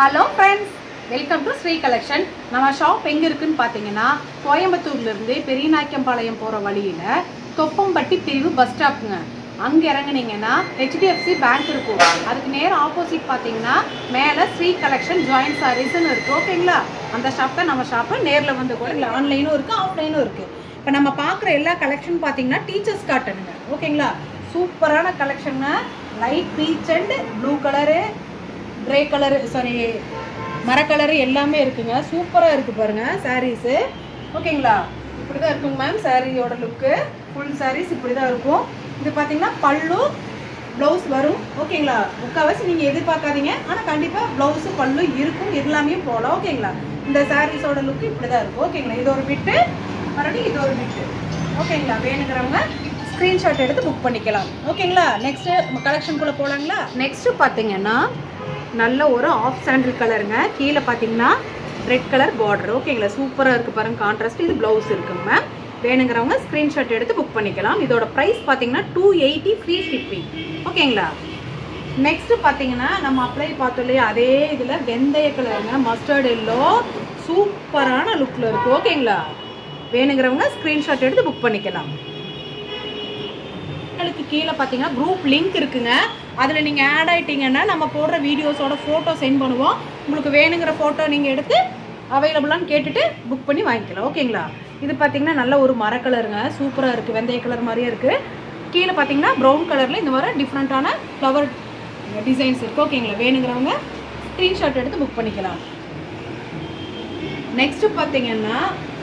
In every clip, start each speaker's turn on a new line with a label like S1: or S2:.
S1: hello friends welcome to Sri collection நம்ம shop எங்கே இருக்குன்னு பார்த்தீங்கன்னா கோயம்புத்தூர்லேருந்து பெரியநாய்க்கம்பாளையம் போகிற வழியில் தொப்பம்பட்டி பிரிவு பஸ் ஸ்டாப்புங்க அங்கே இறங்குனீங்கன்னா ஹெச்டிஎஃப்சி பேங்க் இருக்கும் அதுக்கு நேர் ஆப்போசிட் பார்த்தீங்கன்னா மேலே ஸ்ரீ கலெக்ஷன் ஜாயின்ட் சாரீஸ்னு இருக்குது ஓகேங்களா அந்த ஷாப் தான் நம்ம ஷாப்பு நேரில் வந்து கூட இல்லை ஆன்லைனும் இருக்குது ஆஃப்லைனும் இருக்குது இப்போ நம்ம பார்க்குற எல்லா கலெக்ஷன் பார்த்தீங்கன்னா டீச்சர்ஸ் காட்டனுங்க ஓகேங்களா சூப்பரான கலெக்ஷனுங்க light peach and blue colour grey colour sorry மர கலரு எல்லாமே இருக்குங்க சூப்பராக இருக்குது பாருங்க சாரீஸு ஓகேங்களா இப்படி தான் இருக்குங்க மேம் சாரியோட லுக்கு ஃபுல் சாரீஸ் இப்படி தான் இருக்கும் இது பார்த்தீங்கன்னா பல்லு ப்ளவுஸ் வரும் ஓகேங்களா முக்கால்வாசி நீங்கள் எதிர்பார்க்காதீங்க ஆனால் கண்டிப்பாக ப்ளவுஸு பல்லு இருக்கும் எல்லாமே போகலாம் ஓகேங்களா இந்த சாரீஸோட லுக்கு இப்படி தான் இருக்கும் ஓகேங்களா இது ஒரு பிட்டு மறுபடியும் இது ஒரு பிட்டு ஓகேங்களா வேணுங்கிறவங்க ஸ்க்ரீன்ஷாட் எடுத்து புக் பண்ணிக்கலாம் ஓகேங்களா நெக்ஸ்ட்டு கலெக்ஷனுக்குள்ளே போகலாங்களா நெக்ஸ்ட்டு பார்த்தீங்கன்னா நல்ல ஒரு ஆஃப் சாண்டில் கலருங்க கீழே பார்த்தீங்கன்னா ரெட் கலர் பார்டர் ஓகேங்களா சூப்பராக இருக்குது பாருங்க கான்ட்ராஸ்ட் இது ப்ளவுஸ் இருக்குங்க மேம் வேணுங்கிறவங்க ஸ்க்ரீன்ஷாட் எடுத்து புக் பண்ணிக்கலாம் இதோட ப்ரைஸ் பார்த்தீங்கன்னா டூ எயிட்டி ஃப்ரீ ஷிப்பிங் ஓகேங்களா நெக்ஸ்ட் பார்த்தீங்கன்னா நம்ம அப்ளை பார்த்தோம் இல்லையா அதே இதில் வெந்தய கலருங்க மஸ்டர்ட் எல்லோ சூப்பரான லுக்கில் இருக்குது ஓகேங்களா வேணுங்கிறவங்க ஸ்க்ரீன்ஷாட் எடுத்து புக் பண்ணிக்கலாம் சேனலுக்கு கீழே பார்த்தீங்கன்னா குரூப் லிங்க் இருக்குங்க அதில் நீங்கள் ஆட் ஆயிட்டீங்கன்னா நம்ம போடுற வீடியோஸோட ஃபோட்டோ சென்ட் பண்ணுவோம் உங்களுக்கு வேணுங்கிற ஃபோட்டோ நீங்கள் எடுத்து அவைலபிளான்னு கேட்டுட்டு புக் பண்ணி வாங்கிக்கலாம் ஓகேங்களா இது பார்த்தீங்கன்னா நல்ல ஒரு மர கலருங்க சூப்பராக இருக்குது வெந்தய கலர் மாதிரியே இருக்குது கீழே பார்த்தீங்கன்னா ப்ரௌன் கலரில் இந்த மாதிரி டிஃப்ரெண்ட்டான ஃப்ளவர் டிசைன்ஸ் இருக்குது ஓகேங்களா வேணுங்கிறவங்க ஸ்க்ரீன்ஷாட் எடுத்து புக் பண்ணிக்கலாம் நெக்ஸ்ட்டு பார்த்தீங்கன்னா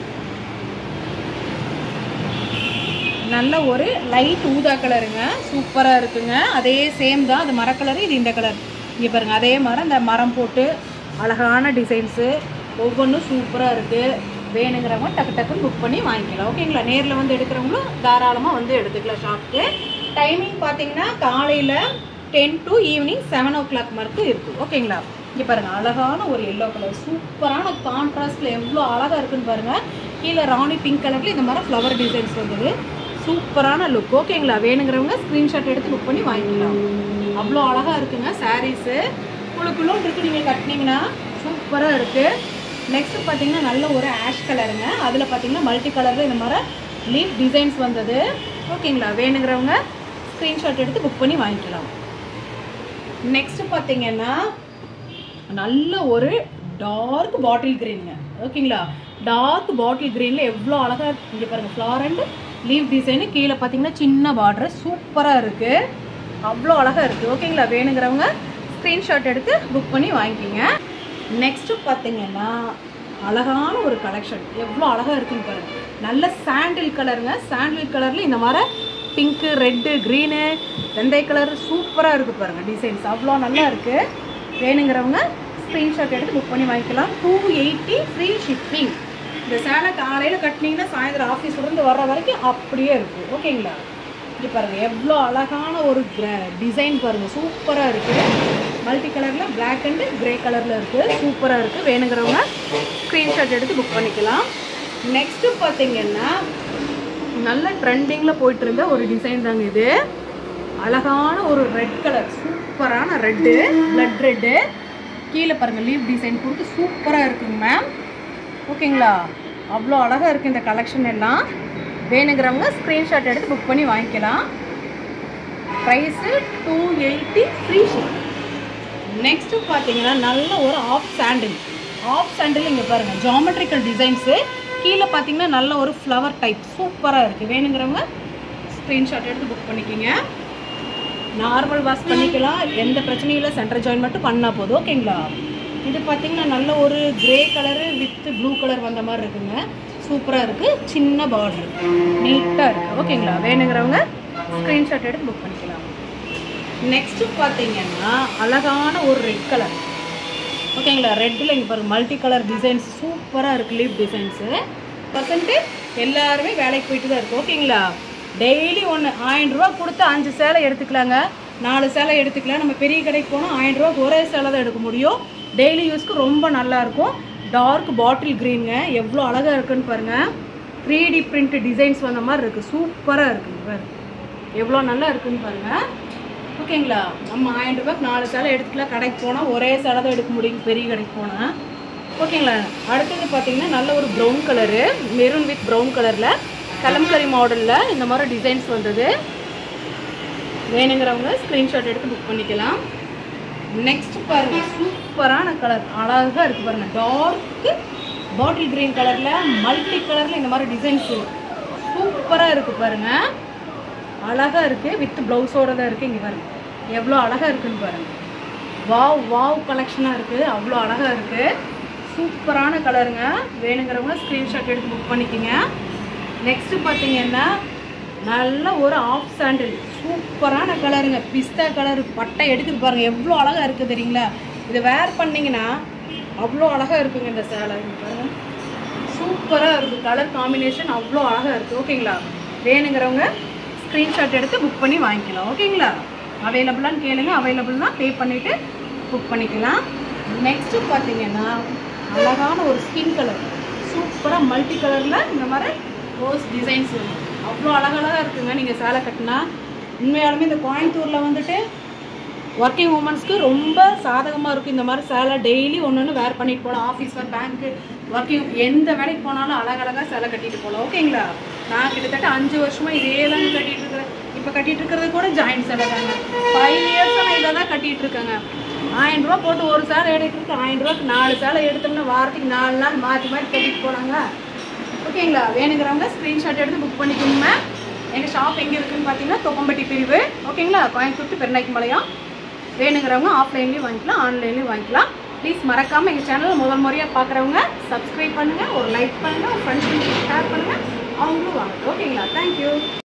S1: நல்ல ஒரு லைட் ஊதா கலருங்க சூப்பராக இருக்குங்க அதே சேம் தான் அது மர கலரு இது இந்த கலர் இங்கே பாருங்க அதே மரம் இந்த மரம் போட்டு அழகான டிசைன்ஸு ஒவ்வொன்றும் சூப்பராக இருக்குது வேணுங்கிறவங்க டக்கு டக்குன்னு புக் பண்ணி வாங்கிக்கலாம் ஓகேங்களா நேரில் வந்து எடுக்கிறவங்களும் தாராளமாக வந்து எடுத்துக்கலாம் ஷாப்புக்கு டைமிங் பார்த்தீங்கன்னா காலையில் ten to evening seven o'clock வரைக்கும் இருக்குது ஓகேங்களா இங்கே பாருங்கள் அழகான ஒரு எல்லோ கலர் சூப்பரான கான்ட்ராஸ்டில் எவ்வளோ அழகாக இருக்குன்னு பாருங்கள் கீழே ராணி பிங்க் கலரில் இந்த மாதிரி ஃப்ளவர் டிசைன்ஸ் வந்தது சூப்பரான லுக் ஓகேங்களா வேணுங்கிறவங்க ஸ்க்ரீன்ஷாட் எடுத்து புக் பண்ணி வாங்கிக்கலாம் அவ்வளோ அழகாக இருக்குங்க சாரீஸு குழுக்குள்ளும் இருக்கு நீங்கள் கட்டினீங்கன்னா சூப்பராக இருக்குது நெக்ஸ்ட் பார்த்தீங்கன்னா நல்ல ஒரு ஆஷ் கலருங்க அதில் பார்த்தீங்கன்னா மல்டி கலரில் இந்த மாதிரி லீஃப் டிசைன்ஸ் வந்தது ஓகேங்களா வேணுங்கிறவங்க ஸ்க்ரீன்ஷாட் எடுத்து புக் பண்ணி வாங்கிக்கலாம் நெக்ஸ்ட் பார்த்தீங்கன்னா நல்ல ஒரு டார்க் பாட்டில் கிரீனுங்க ஓகேங்களா டார்க் பாட்டில் கிரீனில் எவ்வளோ அழகாக இங்கே பாருங்கள் ஃப்ளார் அண்ட் லீவ் டிசைனு கீழே பார்த்தீங்கன்னா சின்ன பார்டர் சூப்பராக இருக்குது அவ்வளோ அழகாக இருக்குது ஓகேங்களா வேணுங்கிறவங்க ஸ்க்ரீன்ஷாட் எடுத்து புக் பண்ணி வாங்கிக்கிங்க நெக்ஸ்ட்டு பார்த்தீங்கன்னா அழகான ஒரு கலெக்ஷன் எவ்வளோ அழகாக இருக்குன்னு பாருங்க நல்ல சாண்டில் கலருங்க சாண்டில் கலரில் இந்த மாதிரி பிங்க்கு ரெட்டு க்ரீனு வெந்தய கலர் சூப்பராக இருக்குது பாருங்கள் டிசைன்ஸ் அவ்வளோ நல்லா இருக்குது வேணுங்கிறவங்க ஸ்க்ரீன்ஷாட் எடுத்து புக் பண்ணி வாங்கிக்கலாம் டூ எயிட்டி ஃப்ரீ ஷிப்பிங் இந்த சேலை காலையில் கட்டினீங்கன்னா சாயந்தரம் ஆஃபீஸ்லேருந்து வர்ற வரைக்கும் அப்படியே இருக்குது ஓகேங்களா இங்கே பாருங்கள் எவ்வளோ அழகான ஒரு டிசைன் பாருங்கள் சூப்பராக இருக்குது மல்டி கலரில் பிளாக் அண்டு கிரே கலரில் இருக்குது சூப்பராக இருக்குது வேணுங்கிறவங்க ஸ்க்ரீன்ஷாட் எடுத்து புக் பண்ணிக்கலாம் நெக்ஸ்ட்டு பார்த்தீங்கன்னா நல்ல ட்ரெண்டிங்கில் போயிட்டு இருந்த ஒரு டிசைன் தாங்க இது அழகான ஒரு ரெட் கலர் சூப்பரான ரெட்டு பிளட் ரெட்டு கீழே பாருங்கள் லீவ் டிசைன் கொடுத்து சூப்பராக இருக்குங்க மேம் ஓகேங்களா அவ்வளோ அழகாக இருக்குது இந்த கலெக்ஷன் எல்லாம் வேணுங்கிறவங்க ஸ்க்ரீன்ஷாட் எடுத்து புக் பண்ணி வாங்கிக்கலாம் price two eighty free ship next பார்த்தீங்கன்னா நல்ல ஒரு ஆஃப் சாண்டில் ஆஃப் சாண்டில் இங்கே பாருங்கள் ஜாமெட்ரிக்கல் டிசைன்ஸு கீழே பார்த்தீங்கன்னா நல்ல ஒரு ஃப்ளவர் டைப் சூப்பராக இருக்குது வேணுங்கிறவங்க ஸ்க்ரீன்ஷாட் எடுத்து புக் பண்ணிக்கிங்க நார்மல் வாஷ் பண்ணிக்கலாம் எந்த பிரச்சனையும் இல்லை சென்டர் ஜாயின் மட்டும் பண்ணால் போதும் ஓகேங்களா இது பார்த்தீங்கன்னா நல்ல ஒரு grey colour with blue colour வந்த மாதிரி இருக்குங்க சூப்பராக இருக்குது சின்ன பார்டர் நீட்டாக இருக்குது ஓகேங்களா வேணுங்கிறவங்க ஸ்க்ரீன்ஷாட் எடுத்து புக் பண்ணிக்கலாம் நெக்ஸ்ட்டு பார்த்தீங்கன்னா அழகான ஒரு ரெட் கலர் ஓகேங்களா ரெட்டில் இங்கே பாருங்கள் மல்டி கலர் டிசைன்ஸ் சூப்பராக இருக்குது லீவ் டிசைன்ஸு பர்சன்ட்டு எல்லாருமே வேலைக்கு போயிட்டு தான் இருக்குது ஓகேங்களா டெய்லி ஒன்று ஆயிரம் ரூபா கொடுத்து அஞ்சு சேலை எடுத்துக்கலாங்க நாலு சேலை எடுத்துக்கலாம் நம்ம பெரிய கடைக்கு போனால் ஆயிரம் ரூபாய்க்கு ஒரே சேலை தான் எடுக்க முடியும் டெய்லி யூஸ்க்கு ரொம்ப நல்லாயிருக்கும் டார்க் பாட்டில் க்ரீனுங்க எவ்வளோ அழகாக இருக்குன்னு பாருங்கள் த்ரீ டி பிரிண்ட் டிசைன்ஸ் வந்த மாதிரி இருக்குது சூப்பராக இருக்குங்க பாருங்க எவ்வளோ நல்லா இருக்குன்னு பாருங்கள் ஓகேங்களா நம்ம ஆயிரம் ரூபாய்க்கு நாலு சேலை எடுத்துக்கலாம் கடைக்கு போனால் ஒரே சேலை தான் எடுக்க முடியும் பெரிய கடைக்கு போனால் ஓகேங்களா அடுத்தது பார்த்தீங்கன்னா நல்ல ஒரு brown colour maroon with brown கலரில் கலம்கரி மாடலில் இந்த மாதிரி டிசைன்ஸ் வந்தது வேணுங்கிறவங்க ஸ்க்ரீன்ஷாட் எடுத்து புக் பண்ணிக்கலாம் நெக்ஸ்ட் பாருங்க சூப்பரான கலர் அழகாக இருக்கு பாருங்க டார்க்கு பாட்டில் கிரீன் கலரில் மல்டி கலரில் இந்த மாதிரி டிசைன்ஸ் சூப்பராக இருக்கு பாருங்க அழகாக இருக்கு வித் ப்ளவுஸோட தான் இருக்கு இங்கே பாருங்க எவ்வளோ அழகாக இருக்குன்னு பாருங்க வாவ் வாவ் கலெக்ஷனாக இருக்குது அவ்வளோ அழகாக இருக்குது சூப்பரான கலருங்க வேணுங்கிறவங்க ஸ்க்ரீன்ஷாட் எடுத்து புக் பண்ணிக்கோங்க நெக்ஸ்ட்டு பார்த்தீங்கன்னா நல்ல ஒரு ஆஃப் சாண்டில் சூப்பரான கலருங்க பிஸ்தா கலர் பட்டை எடுக்குது பாருங்க எவ்வளோ அழகாக இருக்குது தெரியுங்களா இதை வேர் பண்ணிங்கன்னா அவ்வளோ அழகாக இருக்குங்க இந்த சேலை இங்க பாருங்க சூப்பராக இருக்குது கலர் காம்பினேஷன் அவ்வளோ அழகாக இருக்குது ஓகேங்களா வேணுங்கிறவங்க ஸ்க்ரீன்ஷாட் எடுத்து புக் பண்ணி வாங்கிக்கலாம் ஓகேங்களா அவைலபிளான்னு கேளுங்க அவைலபிள்னா பே பண்ணிவிட்டு புக் பண்ணிக்கலாம் நெக்ஸ்ட்டு பார்த்தீங்கன்னா அழகான ஒரு ஸ்கின் கலர் சூப்பராக மல்டி கலரில் இந்த மாதிரி ரோஸ் டிசைன்ஸ் அவ்வளோ அழகழகாக இருக்குங்க நீங்கள் சேலை கட்டினா உண்மையாலுமே இந்த கோயம்புத்தூரில் வந்துட்டு ஒர்க்கிங் உமன்ஸ்க்கு ரொம்ப சாதகமாக இருக்கும் இந்த மாதிரி சேலை டெய்லி ஒன்று ஒன்று வேர் பண்ணிட்டு போகலாம் ஆஃபீஸ் ஒர்க் பேங்க்கு ஒர்க்கிங் எந்த வேலைக்கு போனாலும் அழகழகாக சேலை கட்டிட்டு போகலாம் ஓகேங்களா நான் கிட்டத்தட்ட அஞ்சு வருஷமாக இதே தான் கட்டிட்டு இருக்கிறேன் இப்போ கட்டிட்டு இருக்கிறது கூட ஜாயின்ட் சேலை தாங்க ஃபைவ் இயர்ஸாக நான் இதை தான் கட்டிட்டு இருக்கேங்க ஆயிரம் ரூபா போட்டு ஒரு சேலை எடுத்துட்டு ஆயிரம் ரூபாய்க்கு நாலு சேலை எடுத்தோம்னா வாரத்துக்கு நாலு நாள் மாற்றி மாற்றி கட்டிட்டு போனாங்க ஓகேங்களா வேணுங்கிறவங்க ஸ்க்ரீன்ஷாட் எடுத்து புக் பண்ணிக்கோங்க எங்கள் ஷாப் எங்கே இருக்குன்னு பார்த்தீங்கன்னா தொப்பம்பட்டி பிரிவு ஓகேங்களா கோயம்புத்தூர் பெருநாய்க்கும்பாளையம் வேணுங்கிறவங்க ஆஃப்லைன்லேயும் வாங்கிக்கலாம் ஆன்லைன்லேயும் வாங்கிக்கலாம் ப்ளீஸ் மறக்காமல் எங்கள் சேனல் முதல் முறையாக பார்க்குறவங்க சப்ஸ்கிரைப் பண்ணுங்கள் ஒரு லைக் பண்ணுங்கள் ஒரு ஃப்ரெண்ட்ஸ் ஷேர் பண்ணுங்கள் அவங்களும் வாங்க ஓகேங்களா தேங்க்யூ